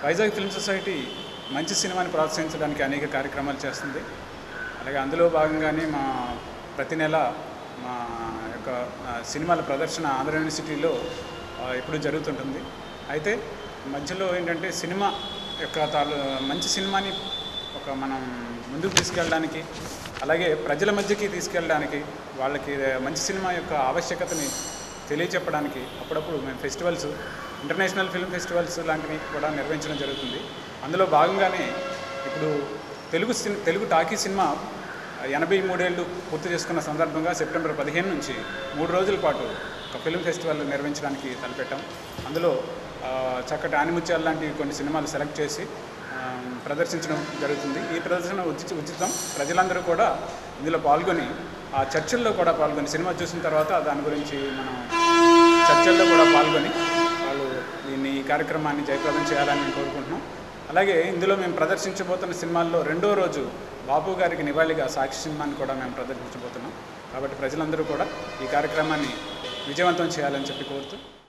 Vizag film society మంచి సినిమాని ప్రోత్సహించడానికి అనేక కార్యక్రమాలు చేస్తుంది అలాగే అందులో భాగంగానే మా ప్రతి నెల మా యొక్క ఆ, సినిమాల ప్రదర్శన ఆంధ్ర యూనివర్సిటీలో ఆ, ఎప్పుడు జరుగుతుంటుంది అయితే మధ్యలో ఏంటంటే సినిమా యొక్క తాలూ మంచి సినిమాని ఒక మనం ముందుకు తీసుకెళ్ళడానికి అలాగే ప్రజల మధ్యకి తీసుకెళ్ళడానికి వాళ్ళకి మంచి సినిమా యొక్క ఆవశ్యకతని తెలియచెప్పడానికి అప్పుడప్పుడు మేము ఫెస్టివల్స్ ఇంటర్నేషనల్ ఫిల్మ్ ఫెస్టివల్స్ లాంటివి కూడా నిర్వహించడం జరుగుతుంది అందులో భాగంగానే ఇప్పుడు తెలుగు సిన్ తెలుగు టాకీ సినిమా ఎనభై మూడేళ్ళు పూర్తి చేసుకున్న సందర్భంగా సెప్టెంబర్ పదిహేను నుంచి మూడు రోజుల పాటు ఒక ఫిల్మ్ ఫెస్టివల్ నిర్వహించడానికి తలపెట్టాం అందులో ఆ, చక్కటి ఆనిముత్యాలు లాంటి కొన్ని సినిమాలు సెలెక్ట్ చేసి ఆ, ప్రదర్శించడం జరుగుతుంది ఈ ప్రదర్శన ఉచిత ఉచితం ప్రజలందరూ కూడా ఇందులో పాల్గొని ఆ చర్చల్లో కూడా పాల్గొని సినిమా చూసిన తర్వాత దాని గురించి మనం చర్చల్లో కూడా పాల్గొని వాళ్ళు దీన్ని ఈ కార్యక్రమాన్ని జయప్రదం చేయాలని మేము కోరుకుంటున్నాం అలాగే ఇందులో మేము ప్రదర్శించబోతున్న సినిమాల్లో రెండో రోజు బాపు గారికి నివాళిగా సాక్షి సినిమాని కూడా మేము ప్రదర్శించబోతున్నాం కాబట్టి ప్రజలందరూ కూడా ఈ కార్యక్రమాన్ని విజయవంతం చేయాలని చెప్పి కోరుతూ